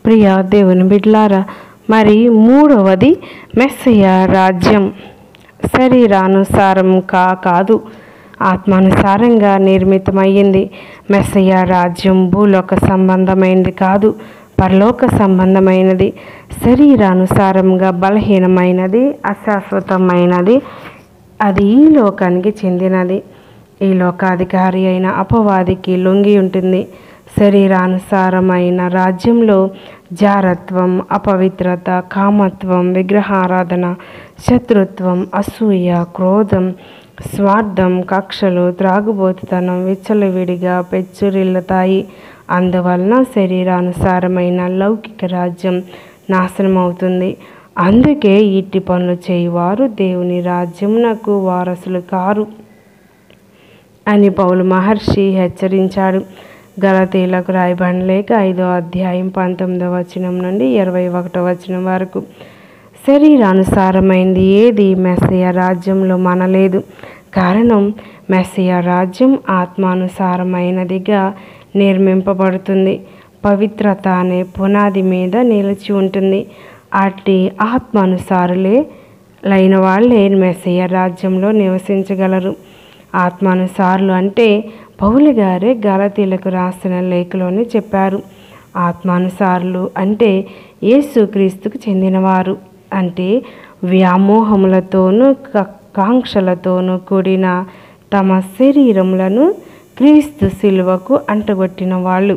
ప్రియ దేవుని బిడ్లారా మరి మూడవది మెస్సయ రాజ్యం శరీరానుసారం కా కాదు ఆత్మానుసారంగా నిర్మితమయ్యింది మెస్సయ రాజ్యం భూలోక సంబంధమైనది కాదు పరలోక సంబంధమైనది శరీరానుసారంగా బలహీనమైనది అశాశ్వతమైనది అది ఈ లోకానికి చెందినది ఈ లోకాధికారి అయిన అపవాదికి లొంగి ఉంటుంది శరీరానుసారమైన రాజ్యంలో జారత్వం అపవిత్రత కామత్వం విగ్రహారాధన శత్రుత్వం అసూయ క్రోధం స్వార్థం కక్షలు త్రాగుబోతుతనం విచ్చలవిడిగా పెచ్చురిల్లుతాయి అందువలన శరీరానుసారమైన లౌకిక రాజ్యం నాశనమవుతుంది అందుకే ఇట్టి పనులు చేయువారు దేవుని రాజ్యమునకు వారసులు కారు అని పౌలు మహర్షి హెచ్చరించాడు గలతీలకు రాయబడిన లేక ఐదో అధ్యాయం పంతొమ్మిదవ వచనం నుండి ఇరవై ఒకటో వచనం వరకు శరీరానుసారమైంది ఏది మెస్సయ రాజ్యంలో మనలేదు కారణం మెస్సయ రాజ్యం ఆత్మానుసారమైనదిగా నిర్మింపబడుతుంది పవిత్రత అనే పునాది మీద నిలిచి ఉంటుంది అట్టి ఆత్మానుసారులే లైన వాళ్ళే మెస్సయ రాజ్యంలో నివసించగలరు ఆత్మానుసారులు అంటే పౌలు గారే గలతీలకు రాసిన లేఖలోనే చెప్పారు ఆత్మానుసారులు అంటే యేసుక్రీస్తుకు చెందినవారు అంటే వ్యామోహములతోనూ క- కాంక్షలతోనూ కూడిన తమ శరీరములను క్రీస్తు శిలువకు అంటగొట్టిన వాళ్ళు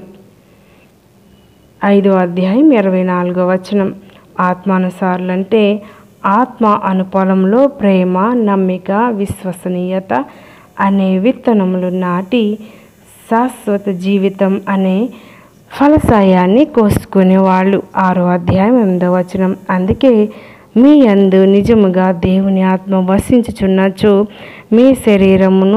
ఐదో అధ్యాయం ఇరవై నాలుగో వచనం ఆత్మానుసారులంటే ఆత్మ అనుపలంలో ప్రేమ నమ్మిక విశ్వసనీయత అనే విత్తనములు నాటి శాశ్వత జీవితం అనే ఫలసాయాన్ని కోసుకునే వాళ్ళు ఆరో అధ్యాయం ఎనిమిదో వచనం అందుకే మీ యందు నిజముగా దేవుని ఆత్మ వసించుచున్నచో మీ శరీరమును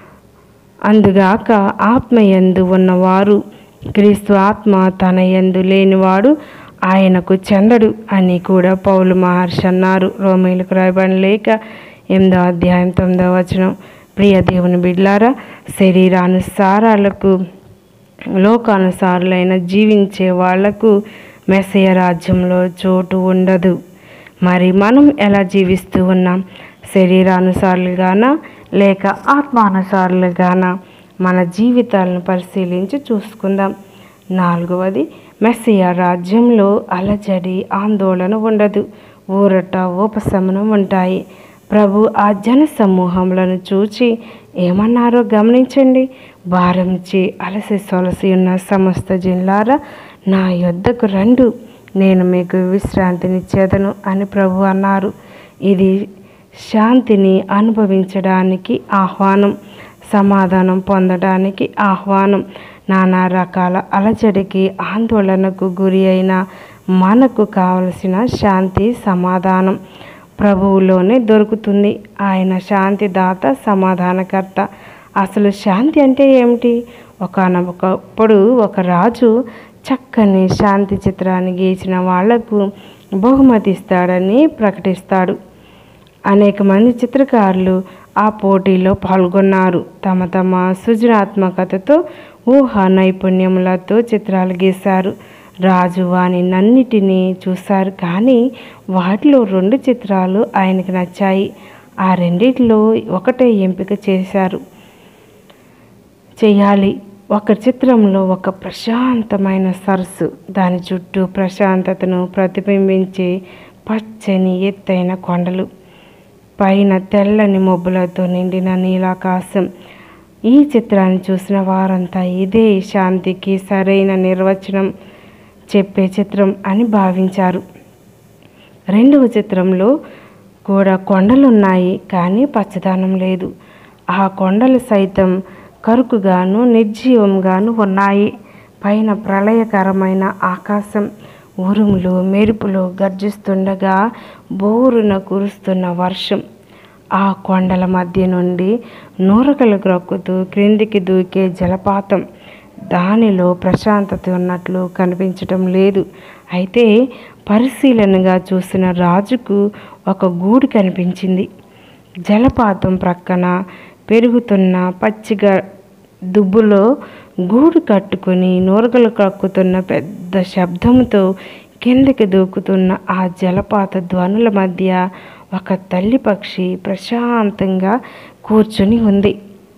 అందుగాక ఆత్మయందు ఉన్నవారు క్రీస్తు ఆత్మ తన యందు లేనివాడు ఆయనకు చెందడు అని కూడా పౌలు మహర్షి అన్నారు రోమేలకు రాయబడిన లేక ఎనిమిదో అధ్యాయం తొమ్మిదో వచనం ప్రియ దేవుని బిడ్లారా శరీరానుసారాలకు లోకానుసారులైన జీవించే వాళ్లకు మెస్సయ రాజ్యంలో చోటు ఉండదు మరి మనం ఎలా జీవిస్తూ ఉన్నాం శరీరానుసారులుగానా లేక ఆత్మానుసారులుగానా మన జీవితాలను పరిశీలించి చూసుకుందాం నాలుగవది మెస్సియా రాజ్యంలో అలజడి ఆందోళన ఉండదు ఊరట ఉపశమనం ఉంటాయి ప్రభు ఆ జన సమూహములను చూచి ఏమన్నారో గమనించండి భారంచి అలసి సొలసి ఉన్న సమస్త జిల్లారా నా యొద్దకు రండు నేను మీకు విశ్రాంతినిచ్చేదను అని ప్రభు అన్నారు ఇది శాంతిని అనుభవించడానికి ఆహ్వానం సమాధానం పొందడానికి ఆహ్వానం నానా రకాల అలజడికి ఆందోళనకు గురి అయిన మనకు కావలసిన శాంతి సమాధానం ప్రభువులోనే దొరుకుతుంది ఆయన శాంతిదాత సమాధానకర్త అసలు శాంతి అంటే ఏమిటి ఒకనొకప్పుడు ఒక రాజు చక్కని శాంతి చిత్రాన్ని గీచిన వాళ్లకు బహుమతి ఇస్తాడని ప్రకటిస్తాడు అనేక మంది చిత్రకారులు ఆ పోటీలో పాల్గొన్నారు తమ తమ సృజనాత్మకతతో ఊహా నైపుణ్యములతో చిత్రాలు గీశారు రాజు వానినన్నిటినీ చూశారు కానీ వాటిలో రెండు చిత్రాలు ఆయనకు నచ్చాయి ఆ రెండిట్లో ఒకటే ఎంపిక చేశారు చేయాలి ఒక చిత్రంలో ఒక ప్రశాంతమైన సరస్సు దాని చుట్టూ ప్రశాంతతను ప్రతిబింబించే పచ్చని ఎత్తైన కొండలు పైన తెల్లని మబ్బులతో నిండిన నీలాకాశం ఈ చిత్రాన్ని చూసిన వారంతా ఇదే శాంతికి సరైన నిర్వచనం చెప్పే చిత్రం అని భావించారు రెండవ చిత్రంలో కూడా కొండలున్నాయి కానీ పచ్చదనం లేదు ఆ కొండలు సైతం కరుకుగాను నిర్జీవంగాను ఉన్నాయి పైన ప్రళయకరమైన ఆకాశం ఉరుములు మెరుపులు గర్జిస్తుండగా బోరున కురుస్తున్న వర్షం ఆ కొండల మధ్య నుండి నూరకలు గ్రొక్కుతూ క్రిందికి దూకే జలపాతం దానిలో ప్రశాంతత ఉన్నట్లు కనిపించటం లేదు అయితే పరిశీలనగా చూసిన రాజుకు ఒక గూడు కనిపించింది జలపాతం ప్రక్కన పెరుగుతున్న పచ్చిగా దుబ్బులో గూడు కట్టుకుని నూరగలు కక్కుతున్న పెద్ద శబ్దంతో కిందకి దూకుతున్న ఆ జలపాత ధ్వనుల మధ్య ఒక తల్లి పక్షి ప్రశాంతంగా కూర్చుని ఉంది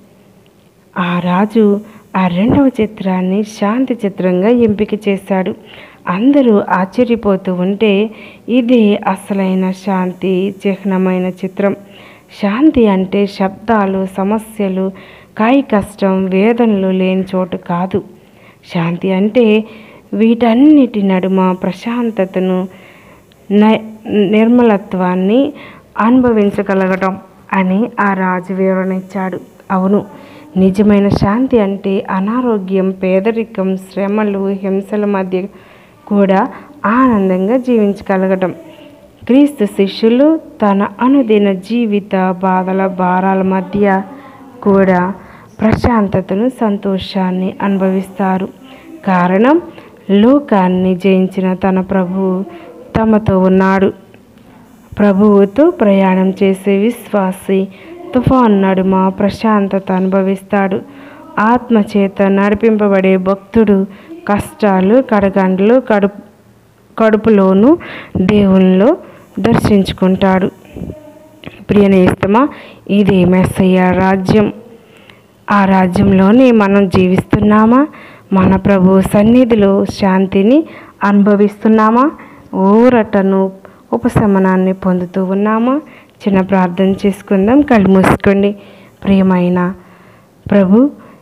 ఆ రాజు ఆ రెండవ చిత్రాన్ని శాంతి చిత్రంగా ఎంపిక చేశాడు అందరూ ఆశ్చర్యపోతూ ఉంటే ఇదే అసలైన శాంతి చిహ్నమైన చిత్రం శాంతి అంటే శబ్దాలు సమస్యలు కాయ కష్టం వేదనలు లేని చోటు కాదు శాంతి అంటే వీటన్నిటి నడుమ ప్రశాంతతను న- నిర్మలత్వాన్ని అనుభవించగలగటం అని ఆ రాజు వివరణ ఇచ్చాడు అవును నిజమైన శాంతి అంటే అనారోగ్యం పేదరికం శ్రమలు హింసల మధ్య కూడా ఆనందంగా జీవించగలగటం క్రీస్తు శిష్యులు తన అనుదిన జీవిత బాధల భారాల మధ్య కూడా ప్రశాంతతను సంతోషాన్ని అనుభవిస్తారు కారణం లోకాన్ని జయించిన తన ప్రభువు తమతో ఉన్నాడు ప్రభువుతో ప్రయాణం చేసే విశ్వాసి తుఫాన్ నడుమ ప్రశాంతత అనుభవిస్తాడు ఆత్మచేత నడిపింపబడే భక్తుడు కష్టాలు కడగండ్లు కడుపు కడుపులోను దేవునిలో దర్శించుకుంటాడు ప్రియనేస్తమా ఇది మెస్సయ్య రాజ్యం ఆ రాజ్యంలోనే మనం జీవిస్తున్నామా మన ప్రభు సన్నిధిలో శాంతిని అనుభవిస్తున్నామా ఊరటను ఉపశమనాన్ని పొందుతూ ఉన్నామా చిన్న ప్రార్థన చేసుకుందాం కళ్ళు మూసుకోండి ప్రియమైన ప్రభు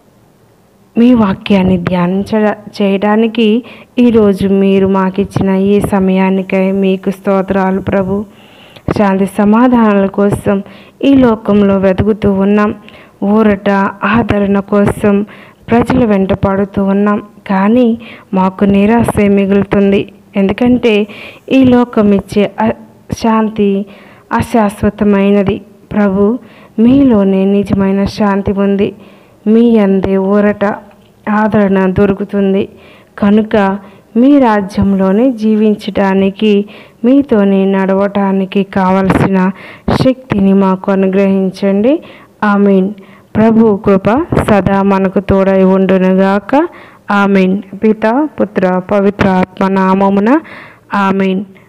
మీ వాక్యాన్ని ధ్యానించ చేయడానికి ఈరోజు మీరు మాకు ఇచ్చిన ఈ సమయానికై మీకు స్తోత్రాలు ప్రభు శాంతి సమాధానాల కోసం ఈ లోకంలో వెతుకుతూ ఉన్నాం ఊరట ఆదరణ కోసం ప్రజలు వెంట పడుతూ ఉన్నాం కానీ మాకు నిరాశ మిగులుతుంది ఎందుకంటే ఈ లోకం ఇచ్చే అ- శాంతి అశాశ్వతమైనది ప్రభు మీలోనే నిజమైన శాంతి ఉంది మీ అందే ఊరట ఆదరణ దొరుకుతుంది కనుక మీ రాజ్యంలోనే జీవించటానికి మీతోనే నడవటానికి కావలసిన శక్తిని మాకు అనుగ్రహించండి ఆమెన్ ప్రభు కృప సదా మనకు తోడై ఉండునుగాక ఆమెన్ పిత పుత్ర పవిత్ర ఆత్మ నామమున ఆమెన్